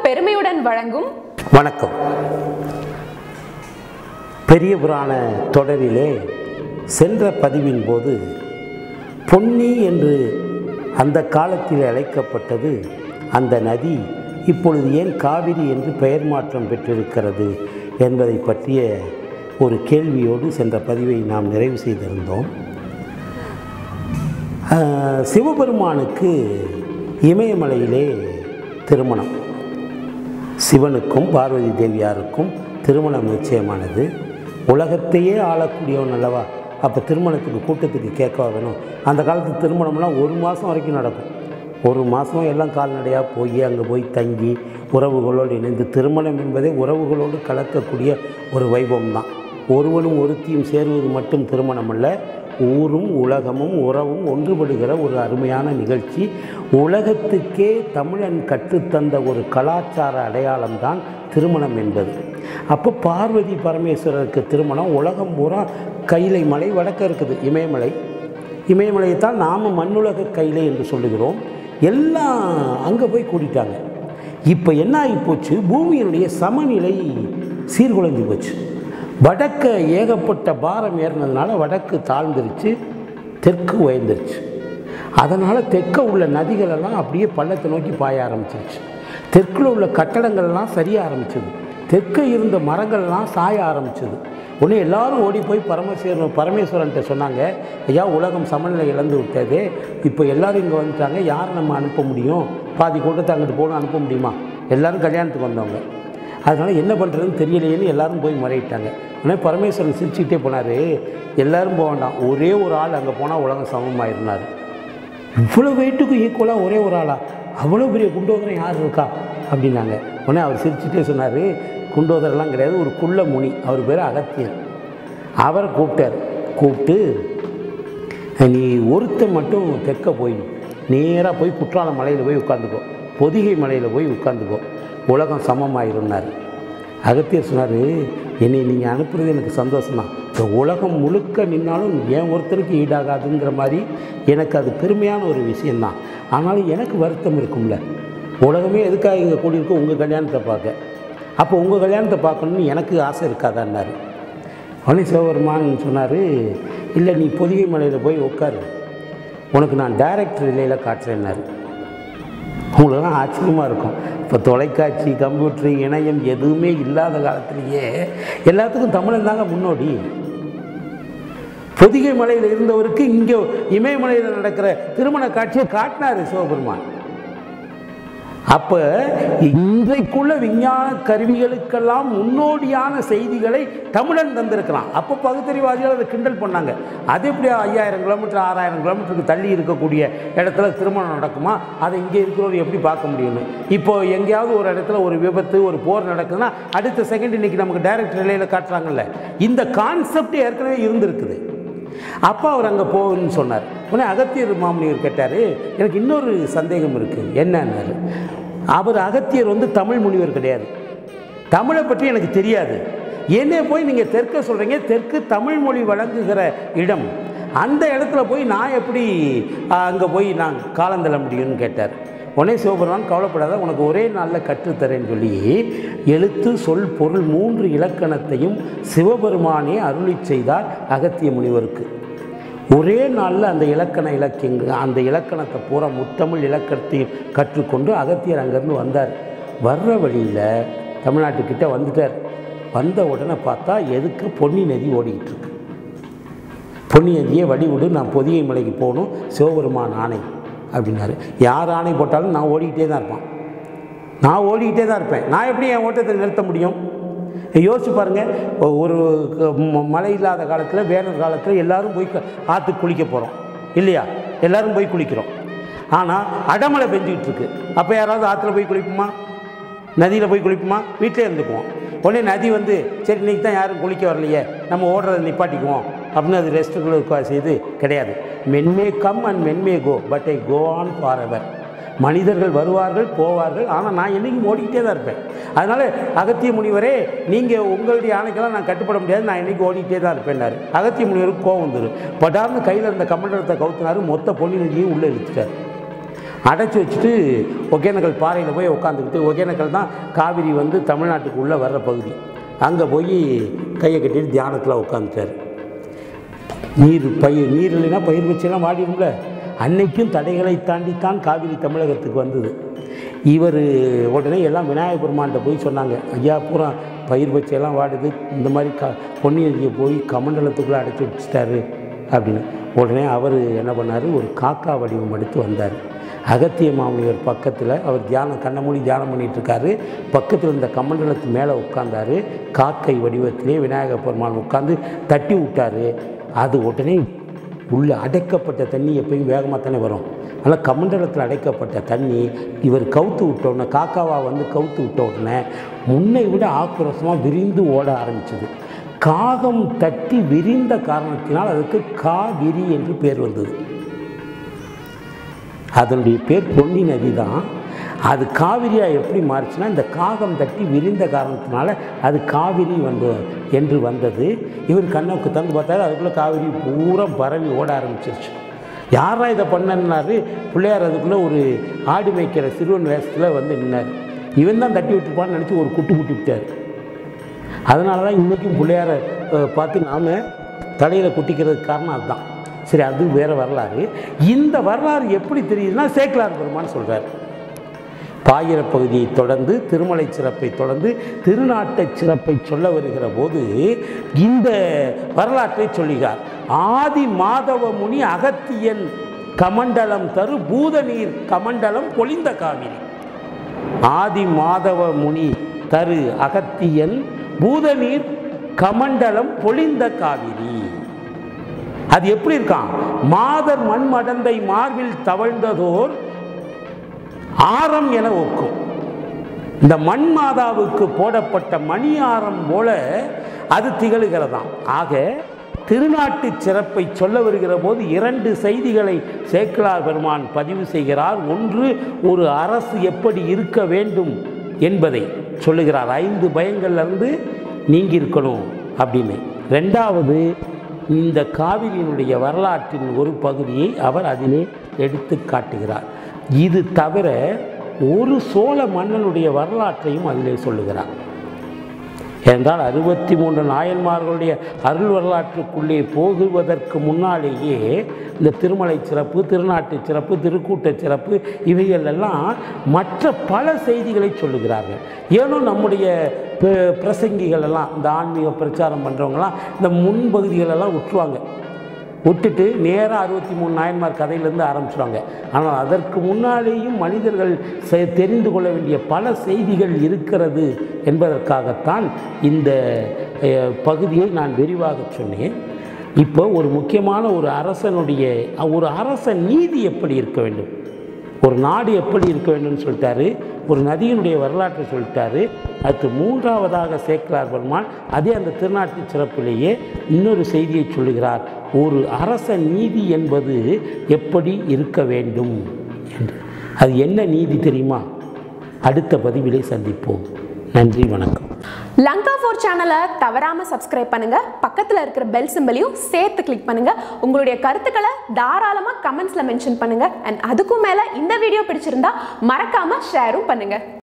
பெருமையுடன் வழங்கும் வணக்கம் பெரிய புராண தொடரிலே சென்ற பதிவின் போது பொன்னி என்று அந்த காலத்தில் அழைக்கப்பட்டது அந்த நதி இப்பொழுது ஏன் காவிரி என்று பெயர் மாற்றம் பெற்றிருக்கிறது என்பதை பற்றிய ஒரு கேள்வியோடு சென்ற பதிவை நாம் நிறைவு செய்திருந்தோம் ஆஹ், சிவபெருமானுக்கு இமயமலையிலே திருமணம் சிவனுக்கும் பார்வதி தேவியாருக்கும் திருமணம் நிச்சயமானது உலகத்தையே ஆளக்கூடியவன் அல்லவா அப்போ திருமணத்துக்கு கூட்டத்துக்கு கேட்கவா வேணும் அந்த காலத்து திருமணம்லாம் ஒரு மாதம் வரைக்கும் நடக்கும் ஒரு மாதம் எல்லாம் கால்நடையாக போய் அங்கே போய் தங்கி உறவுகளோடு இணைந்து திருமணம் என்பதே உறவுகளோடு கலக்கக்கூடிய ஒரு வைபவம் தான் ஒருவனும் ஒருத்தியும் சேருவது மட்டும் திருமணம் அல்ல ஊரும் உலகமும் உறவும் ஒன்றுபடுகிற ஒரு அருமையான நிகழ்ச்சி உலகத்துக்கே தமிழன் கற்றுத்தந்த ஒரு கலாச்சார அடையாளம்தான் திருமணம் என்பது அப்போ பார்வதி பரமேஸ்வரருக்கு திருமணம் உலகம் பூரா கைலை மலை வடக்க இருக்குது இமயமலை இமயமலையை தான் நாம் மண்ணுலக கைலை என்று சொல்லுகிறோம் எல்லாம் அங்கே போய் கூட்டிட்டாங்க இப்போ என்ன ஆகி போச்சு பூமியினுடைய சமநிலை சீர்குலைஞ்சு போச்சு வடக்க ஏகப்பட்ட பாரம் ஏறினதுனால வடக்கு தாழ்ந்துருச்சு தெற்கு உயர்ந்துருச்சு அதனால் தெற்க உள்ள நதிகளெல்லாம் அப்படியே பள்ளத்தை நோக்கி பாய ஆரம்பிச்சிருச்சு தெற்கில் உள்ள கட்டடங்கள்லாம் சரிய ஆரம்பிச்சது தெற்க இருந்த மரங்கள்லாம் சாய ஆரம்பிச்சது உடனே எல்லாரும் ஓடி போய் பரமேஸ்வரன் பரமேஸ்வரன்ட்ட சொன்னாங்க ஐயா உலகம் சமநிலை இழந்து விட்டது இப்போ எல்லாரும் இங்கே வந்துட்டாங்க யாரை நம்ம அனுப்ப முடியும் பாதி கூட்டத்தை அங்கிட்டு போகணும் அனுப்ப முடியுமா எல்லாரும் கல்யாணத்துக்கு வந்தவங்க அதனால் என்ன பண்ணுறதுன்னு தெரியலையேன்னு எல்லாரும் போய் முறையிட்டாங்க உடனே பரமேஸ்வரன் சிரிச்சுக்கிட்டே போனார் எல்லாரும் போக வேண்டாம் ஒரே ஒரு ஆள் அங்கே போனால் உலகம் சமமாயிருந்தார் இவ்வளோ வெயிட்டுக்கும் ஈக்குவலாக ஒரே ஒரு ஆளா அவ்வளோ பெரிய குண்டோதரம் யார் இருக்கா அப்படின்னாங்க உடனே அவர் சிரிச்சுட்டே சொன்னார் குண்டோதரெல்லாம் கிடையாது ஒரு குள்ள முனி அவர் பேர் அகத்தியன் அவரை கூப்பிட்டார் கூப்பிட்டு நீ ஒருத்தன் மட்டும் தெற்க போய் நேராக போய் குற்றால மலையில் போய் உட்காந்துக்கோ பொதிகை மலையில் போய் உட்காந்துக்கோ உலகம் சமமாயிருந்தார் அகத்தியர் சொன்னார் என்னை நீங்கள் அனுப்புறது எனக்கு சந்தோஷம்தான் இந்த உலகம் முழுக்க நின்னாலும் என் ஒருத்தருக்கு ஈடாகாதுங்கிற மாதிரி எனக்கு அது பெருமையான ஒரு விஷயந்தான் ஆனாலும் எனக்கு வருத்தம் இருக்கும்ல உலகமே எதுக்காக இங்கே கூடியிருக்கோ உங்கள் கல்யாணத்தை பார்க்க அப்போ உங்கள் கல்யாணத்தை பார்க்கணுன்னு எனக்கு ஆசை இருக்காதான்னாரு உடனே சிவபெருமான் சொன்னார் இல்லை நீ பொதிகை மலையில் போய் உட்காரு உனக்கு நான் டைரக்ட் ரிலேயில் காட்டுறேன்னாரு உங்களுக்கெல்லாம் ஆச்சரியமாக இருக்கும் இப்போ தொலைக்காட்சி கம்ப்யூட்டர் இணையம் எதுவுமே இல்லாத காலத்திலேயே எல்லாத்துக்கும் தமிழன் தாங்க முன்னோடி பொதிகை மலையில் இருந்தவருக்கு இங்கே இமயமலையில் நடக்கிற திருமண காட்சியை காட்டினார் சிவபெருமான் அப்போ இன்றைக்குள்ள விஞ்ஞான கருவிகளுக்கெல்லாம் முன்னோடியான செய்திகளை தமிழன் தந்திருக்கிறான் அப்போ பகுத்தறிவாதிகள் அதை கிண்டல் பண்ணாங்க அது எப்படி ஐயாயிரம் கிலோமீட்டர் ஆறாயிரம் கிலோமீட்டருக்கு தள்ளி இருக்கக்கூடிய இடத்துல திருமணம் நடக்குமா அதை இங்கே இருக்கிறவர் எப்படி பார்க்க முடியும்னு இப்போ எங்கேயாவது ஒரு இடத்துல ஒரு விபத்து ஒரு போர் நடக்குதுன்னா அடுத்த செகண்ட் இன்னைக்கு நமக்கு டைரக்ட் நிலையில் காட்டுறாங்கல்ல இந்த கான்செப்ட் ஏற்கனவே இருந்திருக்குது அப்போ அவர் அங்கே போகுன்னு சொன்னார் உடனே அகத்தியர் மாமுனிவர் கேட்டார் எனக்கு இன்னொரு சந்தேகம் இருக்குது என்னன்னாரு அவர் அகத்தியர் வந்து தமிழ் முனிவர் கிடையாது தமிழை பற்றி எனக்கு தெரியாது என்ன போய் நீங்கள் தெற்க சொல்கிறீங்க தெற்கு தமிழ் மொழி வழங்குகிற இடம் அந்த இடத்துல போய் நான் எப்படி அங்கே போய் நான் காலந்தள்ள முடியும்னு கேட்டார் உடனே சிவபெருமான் கவலைப்படாத உனக்கு ஒரே நாளில் கற்றுத்தரேன்னு சொல்லி எழுத்து சொல் பொருள் மூன்று இலக்கணத்தையும் சிவபெருமானே அருளி செய்தார் அகத்திய முனிவருக்கு ஒரே நாளில் அந்த இலக்கண இலக்கியங்க அந்த இலக்கணத்தை பூரா முத்தமிழ் இலக்கணத்தையும் கற்றுக்கொண்டு அகத்தியர் அங்கேருந்து வந்தார் வர்ற வழியில் தமிழ்நாட்டுக்கிட்ட வந்துட்டார் வந்த உடனே பார்த்தா எதுக்கு பொன்னி நதி ஓடிக்கிட்டு இருக்கு பொன்னி நதியை வழிவிடு நான் பொதிகை மலைக்கு போகணும் சிவபெருமான் ஆணை அப்படின்னாரு யார் ஆணை போட்டாலும் நான் ஓடிக்கிட்டே தான் இருப்பான் நான் ஓடிக்கிட்டே தான் இருப்பேன் நான் எப்படி என் ஓட்டத்தை நிறுத்த முடியும் யோசிச்சு பாருங்கள் ஒரு க- ம- மழை இல்லாத காலத்தில் வேனல் காலத்தில் எல்லாரும் போய் க- ஆற்றுக்கு குளிக்க போகிறோம் இல்லையா எல்லாரும் போய் குளிக்கிறோம் ஆனால் அடமழை பெஞ்சிக்கிட்டு இருக்கு அப்போ யாராவது ஆற்றுல போய் குளிப்போமா நதியில் போய் குளிப்போமா வீட்டிலே இருந்துக்குவோம் உடனே நதி வந்து சரி இன்னைக்கு தான் யாரும் குளிக்க வரலையே நம்ம ஓடுறதை நிப்பாட்டிக்குவோம் அப்படின்னு அது ரெஸ்ட்டுகளுக்கு செய்து கிடையாது men may come and men may go but I go on forever மனிதர்கள் வருவார்கள் போவார்கள் ஆனால் நான் என்றைக்கும் ஓடிக்கிட்டே தான் இருப்பேன் அதனால் அகத்திய முனிவரே நீங்கள் உங்களுடைய ஆணைக்கெல்லாம் நான் கட்டுப்பட முடியாது நான் என்றைக்கு ஓடிக்கிட்டே தான் இருப்பேன்னாரு அகத்திய முனிவருக்கு கோவம் வந்துடும் பட்டார்னு கையில் இருந்த கமண்டலத்தை கவுத்தினாரு மொத்த பொன்னி நதியும் உள்ளே இழுத்துட்டார் அடைச்சி வச்சுட்டு ஒகேனக்கல் பாறையில் போய் உட்காந்துக்கிட்டு ஒகேனக்கல் தான் காவிரி வந்து தமிழ்நாட்டுக்கு உள்ளே வர்ற பகுதி அங்கே போய் கையை கட்டிட்டு தியானத்தில் உட்காந்துட்டார் நீர் பயிர் நீர் இல்லைன்னா பயிர் வச்செல்லாம் வாடிடும்ல அன்னைக்கும் தடைகளை தாண்டித்தான் காவிரி தமிழகத்துக்கு வந்தது இவர் உடனே எல்லாம் விநாயகர் பெருமான்கிட்ட போய் சொன்னாங்க ஐயா பூரா பயிர் வச்செல்லாம் வாடுது இந்த மாதிரி க பொன்னியதியை போய் கமண்டலத்துக்குள்ளே அடைச்சி வச்சுட்டாரு அப்படின்னு உடனே அவர் என்ன பண்ணார் ஒரு காக்கா வடிவம் எடுத்து வந்தார் அகத்திய மாமுனிவர் பக்கத்தில் அவர் தியானம் கண்ண மூடி தியானம் பண்ணிட்டு இருக்காரு பக்கத்தில் இருந்த கமண்டலத்து மேலே உட்கார்ந்தாரு காக்கை வடிவத்திலே விநாயகர் பெருமான் உட்காந்து தட்டி விட்டாரு அது உடனே உள்ள அடைக்கப்பட்ட தண்ணி எப்பயும் வேகமாக தானே வரும் ஆனால் கமண்டலத்தில் அடைக்கப்பட்ட தண்ணி இவர் கவுத்து விட்ட உடனே காக்காவா வந்து கவுத்து விட்ட உடனே முன்னை விட ஆக்ரோஷமாக விரிந்து ஓட ஆரம்பிச்சது காகம் தட்டி விரிந்த காரணத்தினால் அதுக்கு காவிரி என்று பேர் வந்தது அதனுடைய பேர் பொன்னி நதி தான் அது காவிரியாக எப்படி மாறுச்சுன்னா இந்த காகம் தட்டி விரிந்த காரணத்தினால அது காவிரி வந்து என்று வந்தது இவர் கண்ணவுக்கு தந்து பார்த்தாரு அதுக்குள்ளே காவிரி பூரா பரவி ஓட ஆரம்பிச்சிருச்சு யாரா இதை பண்ணனாரு பிள்ளையார் அதுக்குள்ளே ஒரு ஆடு மேய்க்கிற சிறுவன் வேஷத்தில் வந்து நின்னார் இவன் தான் தட்டி விட்டுருப்பான்னு நினச்சி ஒரு குட்டு குட்டி விட்டார் அதனால தான் இன்றைக்கும் பிள்ளையாரை அஹ், பார்த்து நாம் தலையில் குட்டிக்கிறதுக்கு காரணம் அதுதான் சரி அது வேறு வரலாறு இந்த வரலாறு எப்படி தெரியுதுன்னா சேக்கலார் பெருமான்னு சொல்கிறார் பாயிர பகுதியை தொடர்ந்து திருமலை சிறப்பை தொடர்ந்து திருநாட்டை சிறப்பை சொல்ல வருகிற போது இந்த வரலாற்றை சொல்லுகிறார் ஆதி மாதவ முனி அகத்தியன் கமண்டலம் தரு பூதநீர் கமண்டலம் பொழிந்த காவிரி ஆதி மாதவ முனி தரு அகத்தியன் பூதநீர் கமண்டலம் பொழிந்த காவிரி அது எப்படி இருக்கான் மாதர் மண்மடந்தை மார்பில் தவழ்ந்ததோர் ஆரம் என ஒக்கும் இந்த மண் மாதாவுக்கு போடப்பட்ட மணி ஆரம் போல அது திகழுகிறதாம் ஆக திருநாட்டு சிறப்பை சொல்ல வருகிற போது இரண்டு செய்திகளை சேக்கிழார் பெருமான் பதிவு செய்கிறார் ஒன்று ஒரு அரசு எப்படி இருக்க வேண்டும் என்பதை சொல்லுகிறார் ஐந்து பயங்கள்லேருந்து நீங்கி இருக்கணும் அப்படின்னு ரெண்டாவது இந்த காவிரியினுடைய வரலாற்றின் ஒரு பகுதியை அவர் அதிலே எடுத்து காட்டுகிறார் இது தவிர ஒரு சோழ மன்னனுடைய வரலாற்றையும் அதிலே சொல்லுகிறார் என்றால் அறுபத்தி மூன்று நாயன்மார்களுடைய அருள் வரலாற்றுக்குள்ளே போகுவதற்கு முன்னாலேயே இந்த திருமலை சிறப்பு திருநாட்டு சிறப்பு திருக்கூட்ட சிறப்பு இவைகள் எல்லாம் மற்ற பல செய்திகளை சொல்லுகிறார்கள் ஏனோ நம்முடைய ப- பிரசங்கிகள் எல்லாம் இந்த ஆன்மீக பிரச்சாரம் பண்ணுறவங்களாம் இந்த முன்பகுதிகளெல்லாம் விட்டுருவாங்க விட்டுட்டு நேராக அறுபத்தி மூணு நாயன்மார் கதையிலேருந்து ஆரம்பிச்சிடுவாங்க ஆனால் அதற்கு முன்னாலேயும் மனிதர்கள் செ- தெரிந்து கொள்ள வேண்டிய பல செய்திகள் இருக்கிறது என்பதற்காகத்தான் இந்த அஹ், பகுதியை நான் விரிவாக சொன்னேன் இப்போ ஒரு முக்கியமான ஒரு அரசனுடைய ஒரு அரசன் நீதி எப்படி இருக்க வேண்டும் ஒரு நாடு எப்படி இருக்க வேண்டும்னு சொல்லிட்டாரு ஒரு நதியினுடைய வரலாற்றை சொல்லிட்டாரு அடுத்து மூன்றாவதாக சேக்கலார் பெருமான் அதே அந்த திருநாட்டு சிறப்பிலேயே இன்னொரு செய்தியை சொல்லுகிறார் ஒரு அரச நீதி என்பது எப்படி இருக்க வேண்டும் என்று அது என்ன நீதி தெரியுமா அடுத்த பதிவிலே சந்திப்போம் நன்றி வணக்கம் லங்கா ஃபோர் சேனலை தவறாம சப்ஸ்கிரைப் பண்ணுங்க பக்கத்துல இருக்கிற பெல் சிம்பலையும் சேர்த்து கிளிக் பண்ணுங்க உங்களுடைய கருத்துக்களை தாராளமா கமெண்ட்ஸ்ல மென்ஷன் பண்ணுங்க அண்ட் அதுக்கும் மேல இந்த வீடியோ பிடிச்சிருந்தா மறக்காம ஷேரும் பண்ணுங்க